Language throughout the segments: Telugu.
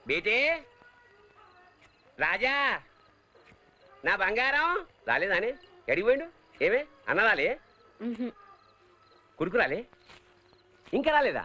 బేటే రాజా నా బంగారం రాలేదానే ఎడికి పోయిండు ఏమే అన్న రాలే కొడుకు రాలే ఇంకా రాలేదా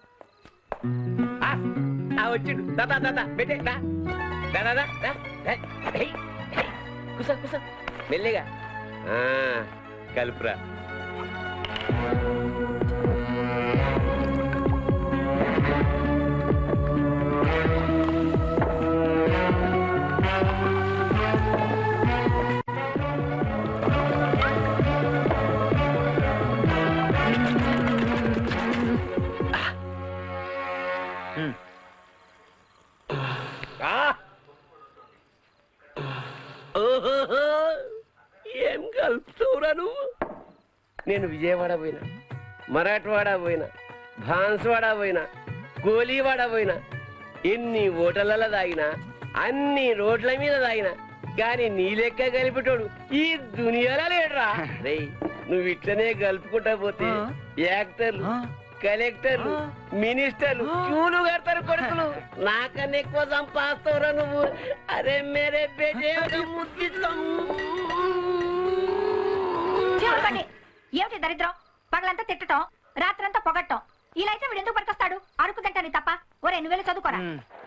ఆ, ఆ, వచ్చిండు దా దా దా దా బేటే దా దా దా దా దా దా. Hey, hey. కూసో కూసో మెల్లిగా ఆ, కలుపురా ఆ! ఓహోహో! ఏం కలుపుతావురా నువ్వు నేను విజయవాడ పోయినా మరాఠవాడ పోయినా భాన్స్వాడ పోయినా గోలీవాడ పోయినా ఎన్ని హోటళ్ళలో తాగినా అన్ని రోడ్ల మీద తాగినా కానీ నీ లెక్క కలిపేటోడు ఈ దునియాలో లేడురా రేయ్ నువ్వు ఇట్లనే కలుపుకుంటా పోతే యాక్టర్లు కలెక్టర్లు మినిస్టర్లు క్యూలు కడతారు కొడుకులు నాకన్నా ఎక్కువ సంపాదిస్తావురా నువ్వు అరే మేరే బేటే ఒక ముద్దిస్తాం చెప్పండి ఏమిటి దరిద్రం పగలంతా తిట్టటం రాత్రంతా పొగట్టం ఇలా అయితే వీడు ఎందుకు పనికొస్తాడు అరుకు తింటాను తప్ప ఒరే నువ్వు వెళ్ళి చదువుకోరా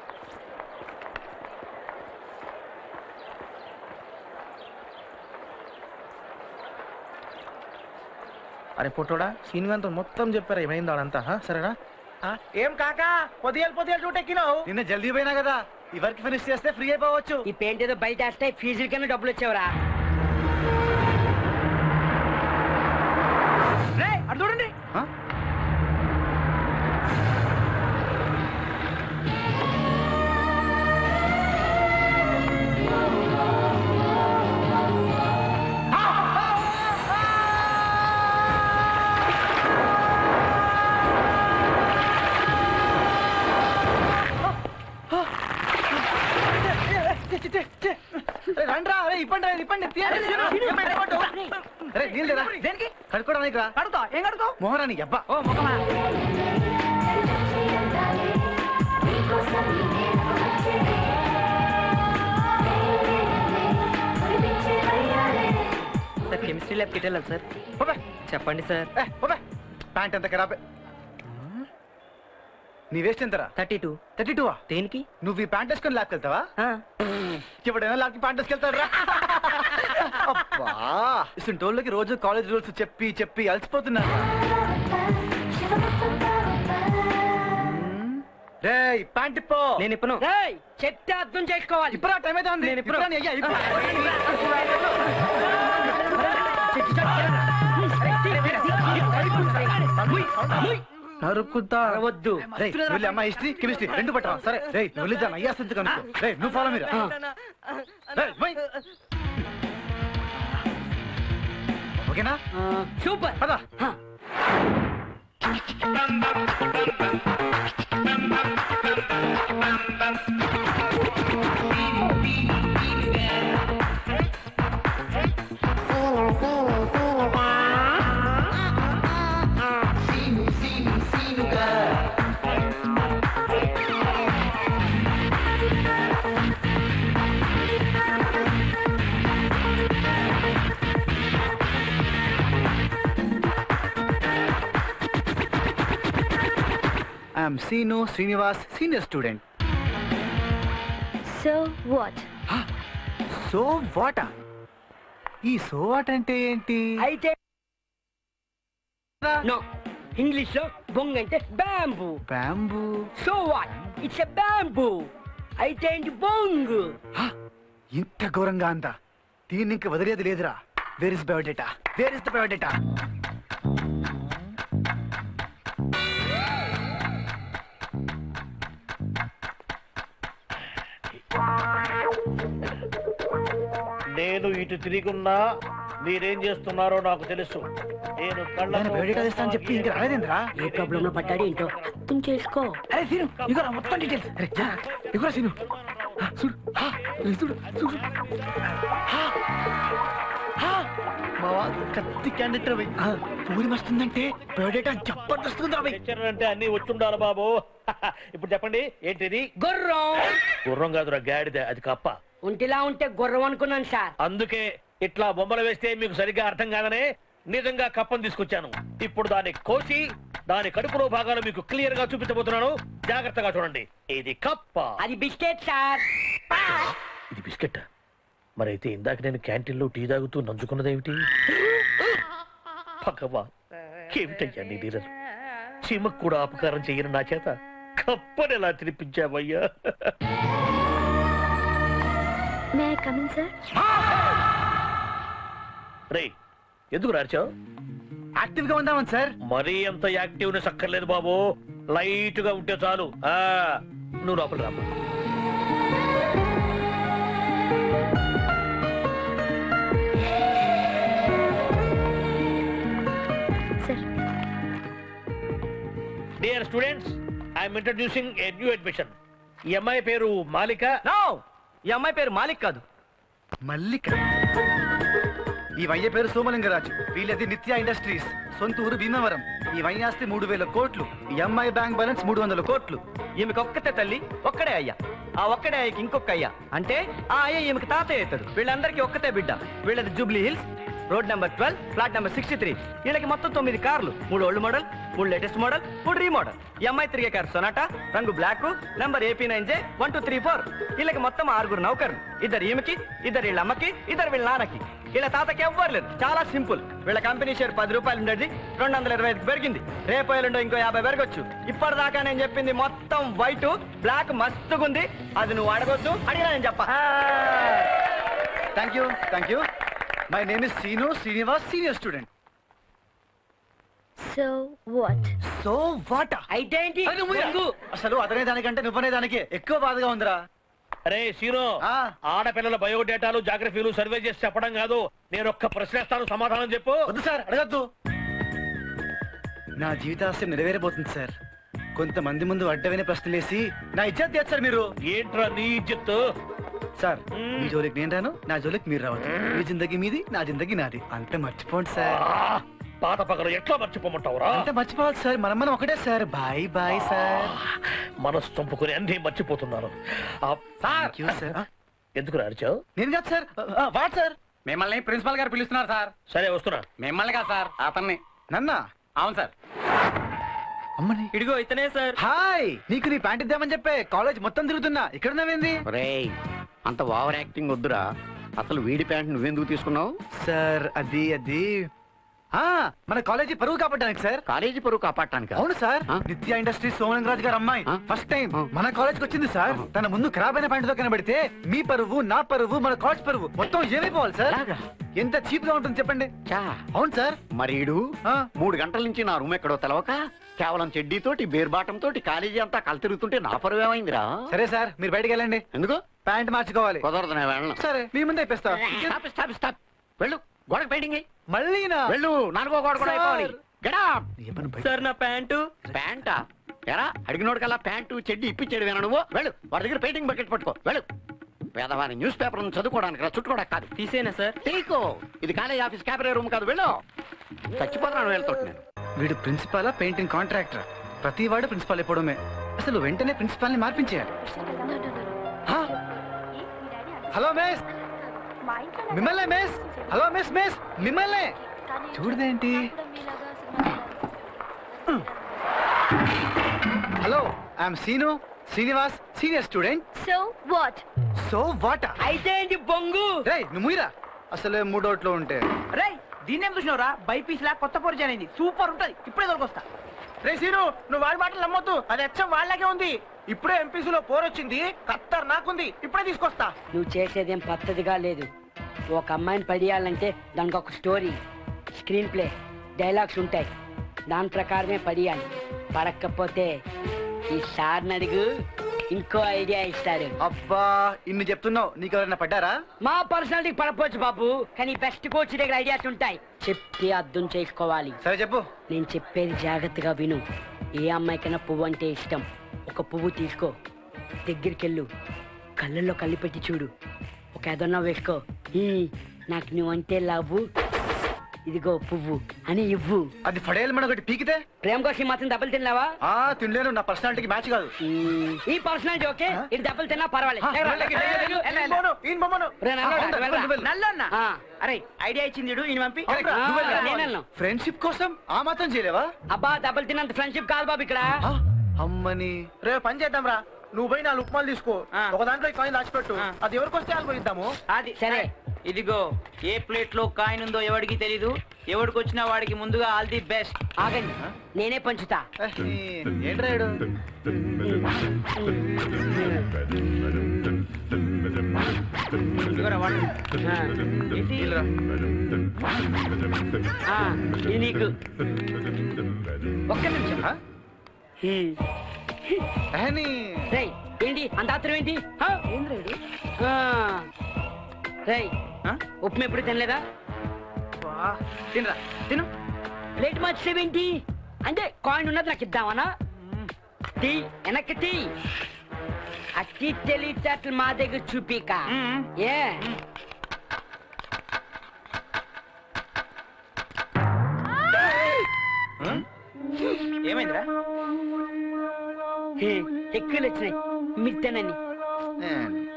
అరే పొట్టోడా శ్రీనివాంత్ మొత్తం చెప్పారు ఏమైంది వాళ్ళంతా హా? సరేనా ఆ, ఏం కాకా పొదియాలు పొదియాలు చూట ఎక్కినావు నిన్న జల్దీ పోయినా కదా ఈ వర్క్ ఫినిష్ చేస్తే ఫ్రీ అయిపోవచ్చు ఈ పెయింట్ ఏదో బయట వేస్తే ఫీజుల కన్నా డబ్బులు వచ్చేవరా అటు చూడండి ఆ? అరే రండ్రా అరే ఇప్పండి రా, ఇప్పండి తీయండి, తీయండి. ఏమైంది, ఇవ్వండి. అరే నీళ్ళు లేదా దేనికి కడుక్కోవడానికి రా కడుతా ఏం కడుతావు మోహరానికి అబ్బా ఓ మొహమా సార్ కెమిస్ట్రీ ల్యాబ్ కి వెళ్ళాలి సార్ చెప్పండి సార్ ప్యాంట్ ఎంత ఖరాబ్ నీ వేస్ట్ ఎంతరా థర్టీ టూ థర్టీ టూ దేనికి నువ్వు ఈ ప్యాంట్ వేసుకొని ల్యాబ్కి వెళ్తావా ఇప్పుడైనా ల్యాబ్కి ప్యాంట్ వేసుకెళ్తారా అబ్బా ఇసుంటోళ్ళకి రోజు కాలేజ్ రూల్స్ చెప్పి చెప్పి అలసిపోతున్నా రే ప్యాంట్ ఇప్పో నేను ఇప్పను చెప్తే అర్థం చేసుకోవాలి ఇప్పుడా టైం అయితే ఉంది నేను ఇప్పుడా? ఇప్పుడా నీ అయ్యా, ఇప్పుడా? నరుకుతా వద్దు రేయ్, నువ్వు వెళ్ళి అమ్మ హిస్టరీ కెమిస్ట్రీ రెండు పట్టరా సరే రే నువ్వు వెళ్ళి దాన్ని అయ్యా స్థితి కనుక్కో రే నువ్వు ఫాలో మీరు రేయ్, పోయ్. ఓకేనా సూపర్ పద I'm Seenu Srinivas senior student so what so what ఈ సో వాట్ అంటే ఏంటి అయితే నో ఇంగ్లీష్ లో బొంగ్ అంటే bamboo bamboo so what it's a bamboo అయితే ఏంటి బొంగ్ ఇంత ఘోరంగా అంతా దీన్ని ఇంక వదిలేది లేదురా where is biodata where is the biodata నేను ఇటు తిరిగున్నా మీరేం చేస్తున్నారో నాకు తెలుసు నేను నేను బయోడేటా తెస్తా అని చెప్పి ఇంకా రాలేదేంద్రా ఏ ప్రాబ్లం లో పడ్డాడు ఏంటో అర్థం చేసుకో అరే సీను ఇగో మొత్తం డీటెయిల్స్ అరే జా ఇగోరా సీను ఆ, చూడు ఆ, ఇది చూడు చూడు ఆ, బావా కత్తి క్యాండిడేట్ రవి పూరి వస్తుందంటే బయోడేటా జబర్దస్త్ ఉంది రవి లెక్చరర్ అంటే అన్ని వచ్చుండాలి బాబు ఇప్పుడు చెప్పండి ఏంటిది గుర్రం గుర్రం కాదురా గాడిద అది కప్ప ఒంటిలా ఉంటే గుర్రం అనుకున్నాను సార్ అందుకే ఇట్లా బొమ్మలు వేస్తే మీకు సరిగ్గా అర్థం కాదనే నిజంగా కప్పను తీసుకొచ్చాను ఇప్పుడు దాన్ని కోసి దాని కడుపులో భాగాలు మీకు క్లియర్ గా చూపించబోతున్నాను జాగ్రత్తగా చూడండి ఇది కప్ప అది బిస్కెట్ సార్ ఇది బిస్కెట్ మరైతే ఇందాక నేను క్యాంటీన్లో టీ తాగుతూ నంచుకున్నదేమిటి భగవా ఏమిటయ్యా నీ నీరలు చీమకు కూడా అపకారం చెయ్యను నా చేత కప్పని ఎలా తినిపించావయ్యా మే ఐ కమిన్ సార్ రే ఎందుకు రాచావు యాక్టివ్ గా ఉందామని సార్ మరీ అంత యాక్టివ్నెస్ అక్కర్లేదు బాబు లైట్ గా ఉంటే చాలు ఆ నువ్వు లోపల రామ్మా sir dear students I'm introducing a new admission ఈ అమ్మాయి పేరు మాలిక నో ఈ అమ్మాయి పేరు మాలిక్ కాదు మల్లిక ఈ వయ్య పేరు సోమలింగరాజు వీళ్ళది నిత్య ఇండస్ట్రీస్ సొంత ఊరు భీమవరం ఈ వైనాస్తి మూడు వేల కోట్లు ఈ అమ్మాయి బ్యాంక్ బ్యాలెన్స్ మూడు వందల కోట్లు ఈమెకి ఒక్కతే తల్లి ఒక్కడే అయ్యా ఆ ఒక్కడే అయ్యకి ఇంకొక అయ్యా అంటే ఆ అయ్య ఈమెకి తాతయ్య అవుతాడు వీళ్ళందరికీ ఒక్కతే బిడ్డ వీళ్ళది Jubilee Hills road number twelve flat number sixty three వీళ్ళకి మొత్తం తొమ్మిది కార్లు మూడు ఓల్డ్ మోడల్ మూడు లేటెస్ట్ మోడల్ మూడు రీమోడల్ ఈ అమ్మాయి తిరిగే కారు సొనాటా రంగు black number AP nine J one two three four వీళ్ళకి మొత్తం ఆరుగురు నౌకర్లు ఇద్దరు ఈమెకి ఇద్దరు వీళ్ళ అమ్మకి ఇద్దరు వీళ్ళ నాన్నకి వీళ్ళ తాతకి ఎవ్వరు లేదు చాలా సింపుల్ వీళ్ళ కంపెనీ షేర్ పది రూపాయలు ఉండేది రెండు వందల ఇరవై ఐదు పెరిగింది రేపు ఎల్లుండో ఇంకో యాభై పెరగొచ్చు ఇప్పటిదాకా నేను చెప్పింది మొత్తం వైట్ బ్లాక్ మస్తుగుంది అది నువ్వు అడగొద్దు అడిగినా నేను చెప్పా thank you thank you my name is Seenu Srinivas senior student so what so what అయితే ఏంటి బొంగు. అసలు అతనే దానికంటే నువ్వనే దానికి ఎక్కువ బాధగా ఉందిరా అరే సీరో ఆ. ఆడపిల్లల బయోడేటాలు జాగ్రఫీలు సర్వే చేసి చెప్పడం కాదు నేను ఒక్క ప్రశ్నేస్తాను సమాధానం చెప్పు వద్దు సార్ అడగద్దు నా జీవితాశయం నెరవేరబోతుంది సార్ కొంతమంది ముందు అడ్డమైన ప్రశ్నలేసి నా ఇజ్జత్ తీయచ్చు సార్ మీరు ఏంట్రా నీ ఇజ్జత్ సార్ మ్మ్. మీ జోలికి నేను రాను నా జోలికి మీరు రావద్దు మీ జిందగీ మీది నా జిందగీ నాది అంతే మర్చిపోండి సార్ ఆ, పాత పగలు ఎట్లా మర్చిపోమంటావురా అంతే మర్చిపోవాలి సార్ మనం మనం ఒకటే సార్ బాయ్ బాయ్ సార్ మనసు చంపుకుని అన్ని మర్చిపోతున్నాను ఆ, Thank you, sir. ఎందుకు అరిచావు నేను కాదు సార్ ఆ, వాట్ సార్ మిమ్మల్ని ప్రిన్సిపల్ గారు పిలుస్తున్నారు సార్ సరే వస్తున్నా మిమ్మల్ని కాదు సార్ అతన్ని నన్నా అవును సార్ అమ్మని ఇడిగో ఇతనే సార్ హాయ్ నీకు నీ ప్యాంట్ ఇద్దామని చెప్పే కాలేజ్ మొత్తం తిరుగుతున్నా ఇక్కడ ఉన్నావేంది రేయ్ అంత ఓవర్ యాక్టింగ్ వద్దురా అసలు వీడి ప్యాంట్ నువ్వెందుకు తీసుకున్నావు సార్ అది అది ఆ మన కాలేజీ పరువు కాపాడడానికి సార్ కాలేజీ పరువు కాపాడటానికి అవును సార్ ఆ? నిత్య ఇండస్ట్రీస్ సోమలింగరాజు గారు అమ్మాయి ఆ? ఫస్ట్ టైం ఆ. మన కాలేజ్ కి వచ్చింది సార్ ఆహా. తన ముందు ఖరాబ్ అయిన ప్యాంట్ తో కనబడితే మీ పరువు నా పరువు మన కాలేజ్ పరువు మొత్తం ఏమైపోవాలి సార్ అలాగా? ఎంత చీప్ గా ఉంటుంది చెప్పండి చా అవును సార్ మరి ఈడు ఆ. మూడు గంటల నుంచి నా రూమ్ ఎక్కడో తెలవక కేవలం చెడ్డీతోటి బేర్బాటం తోటి కాలేజీ అంతా కలు తిరుగుతుంటే నా పరువు ఏమైందిరా సరే సార్ మీరు బయటికి వెళ్ళండి ఎందుకు ప్యాంట్ మార్చుకోవాలి కుదరదు నేను వెళ్ళను సరే మీ ముందే ఇప్పిస్తా స్టాప్ స్టాప్ స్టాప్ వెళ్ళు గోడకు పెయింటింగ్ అయ్యి మళ్ళీనా వెళ్ళు నాలుగో గోడ కూడా సార్. అయిపోవాలి గడా ఏమన్నా బయట- సార్ నా ప్యాంటు ప్యాంటా ఎరా అడిగినోడు కల్లా ప్యాంటు చెడ్డి ఇప్పించాడు వేనా నువ్వు వెళ్ళు వాడి దగ్గర పెయింటింగ్ బకెట్ పట్టుకో వెళ్ళు పేదవాని న్యూస్ పేపర్ చదువుకోవడానికి రా చుట్టుకోవడానికి కాదు తీసేనా సార్ తీకో ఇది కాలేజ్ ఆఫీస్ క్యాబరే రూమ్ కాదు వెళ్ళు చచ్చిపోతున్నాను వెళ్తాను నేను వీడు ప్రిన్సిపాలా పెయింటింగ్ కాంట్రాక్టర్ ప్రతి వాడు ప్రిన్సిపాల్ అయిపోవడమే అసలు వెంటనే ప్రిన్సిపాల్ ని మార్పించేయాలి హా? హలో మిస్ మిమ్మల్నే మిస్ హలో మిస్ మిస్ మిమ్మల్నే చూడదేంటి hello I'm Seenu Srinivas senior student so what so what అయితే ఏంటి బొంగు రే నువ్వు ముయ్యరా అసలే మూడోట్లో ఉంటే రేయ్ దీన్ని ఏం చూసినవరా బైపీస్ లా కొత్త పొరిజన్ అయింది సూపర్ ఉంటది ఇప్పుడే దొరకొస్తా రే సీను నువ్వు వాళ్ళ మాటలు నమ్మొద్దు అది అచ్చం వాళ్ళకే ఉంది ఇప్పుడే ఎంపీసీ లో పోర్ వచ్చింది ఖత్తర్ నాకుంది ఇప్పుడే తీసుకొస్తా నువ్వు చేసేదేం పద్ధతిగా లేదు ఒక అమ్మాయిని పడియాలంటే దానికి ఒక స్టోరీ స్క్రీన్ ప్లే డైలాగ్స్ ఉంటాయి దాని ప్రకారమే పడియాలి పడకపోతే ఈ సార్ని అడుగు ఇంకో ఐడియా ఇస్తారు అబ్బా ఇన్ని చెప్తున్నావు నీకు ఎవరైనా పడ్డారా మా పర్సనాలిటీకి పడపోవచ్చు బాబు కానీ బెస్ట్ కోచ్ దగ్గర ఐడియాస్ ఉంటాయి చెప్తే అర్థం చేసుకోవాలి సరే చెప్పు నేను చెప్పేది జాగ్రత్తగా విను ఏ అమ్మాయికైనా పువ్వు అంటే ఇష్టం ఒక పువ్వు తీసుకో దగ్గరికెళ్ళు కళ్ళల్లో కళ్ళు పెట్టి చూడు ఒక ఏదన్నా వేసుకో ఈ నాకు నువ్వంటే లవ్వు ఇదిగో పువ్వు అని ఇవ్వు అది ఫడేలు మన ఒకటి పీకితే ప్రేమ కోసం ఈ మాత్రం దెబ్బలు తిన్నావా ఆ తినలేను నా పర్సనాలిటీకి మ్యాచ్ కాదు మ్మ్. ఈ పర్సనాలిటీ ఓకే ఇది దెబ్బలు తిన్నా పర్వాలేదు ఆ, లేరా, వెళ్ళకి, లేరా, వెళ్ళకి, లేరా, ఈయన లేరా. బొమ్మను, ఈయన బొమ్మను. రే, నల్లోడా, అవును, వెళ్ళరా. నువ్వు వెళ్ళు. నల్లన్న ఆ. అరే ఐడియా ఇచ్చింది ఈడు, ఈయన పంపి అవునురా, ఆ, నువ్వు వెళ్ళరా. నేనెళ్ళను. ఫ్రెండ్షిప్ కోసం ఆ మాత్రం చేయలేవా అబ్బా దెబ్బలు తిన్నంత ఫ్రెండ్షిప్ కాదు బాబు ఇక్కడ ఆ, అమ్మని రేపు పని చేద్దాం రా నువ్వు పోయి నాలుగు ఉప్మాలు తీసుకో ఆ. ఒక దాంట్లో ఈ కాయిన్ దాచిపెట్టు ఆ. అది ఎవరికి వస్తే వాళ్ళు పోయిద్దాము అది సరే. ఇదిగో ఏ ప్లేట్ లో కాయిన్ ఉందో ఎవడికి తెలీదు ఎవడికి వచ్చినా వాడికి ముందుగా ఆల్ ది బెస్ట్ ఆగండి నేనే పంచుతా ఏ, ఈ- ఏంట్రా ఈడు? ఇదిగోరా వాడు. ఆ, ఏంటి? వీళ్ళరా. ఆ, ఇది నీకు ఒక్క నిమిషం ఆ? హ్మ్. ఏ, నీ- రేయ్ ఏంటి అంత ఆత్రం ఏంటి ఆ? ఆ. రేయ్ ఆ? ఉప్మా ఎప్పుడు తినలేదా వా, తినరా తిను ప్లేట్ మార్చేవేంటి అంటే కాయిన్ ఉన్నది నాకు ఇద్దామనా టీ వెనక్కి టీ అట్టి తెలివితేటలు మా దగ్గర చూపిక మ్మ్. ఏ ఏమైందిరా హే, ఎక్కువలు వచ్చినాయి మిట్టనని ఏ,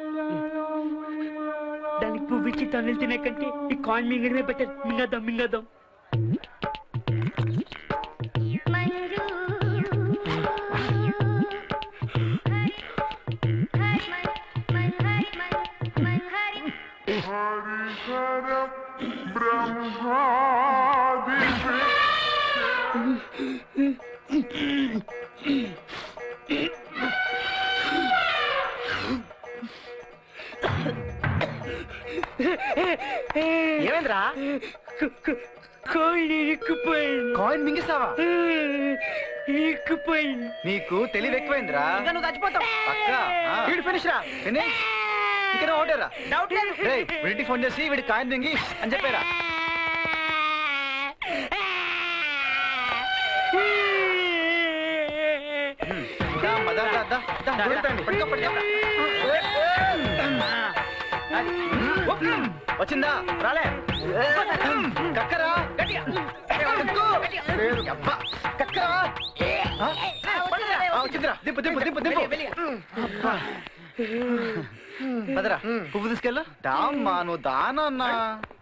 దానికి పువ్వు ఇచ్చి తన్నులు తినే కంటే ఈ కాయిన్ మింగడమే బెటర్ మింగదాం మింగదాం ఏమైందిరా కాయిన్ ఇరుక్కుపోయింది కాయిన్ మింగిస్తావా ఇరుక్కుపోయింది నీకు తెలివి ఎక్కువైందిరా ఇంకా నువ్వు చచ్చిపోతావు పక్క వీడు ఫినిష్ రా ఇంకా ఓటేరా డౌట్ లేదు రే వీడికి ఫోన్ చేసి వీడి కాయిన్ మింగి అని చెప్పారా దా, అమ్మ, దా, దా, దా, దా, దొరుకుతాండి. పట్టుకో, పట్టుకో. వచ్చిందా రాలే కక్కరా కక్కు. లేదు, అబ్బా. కక్కరా ఆ? ఆ, వచ్చిందిరా దింపు దింపు దింపు దింపు అబ్బా. పదరా పువ్వు తీసుకెళ్ళు దామ్మా నువ్వు దానన్నా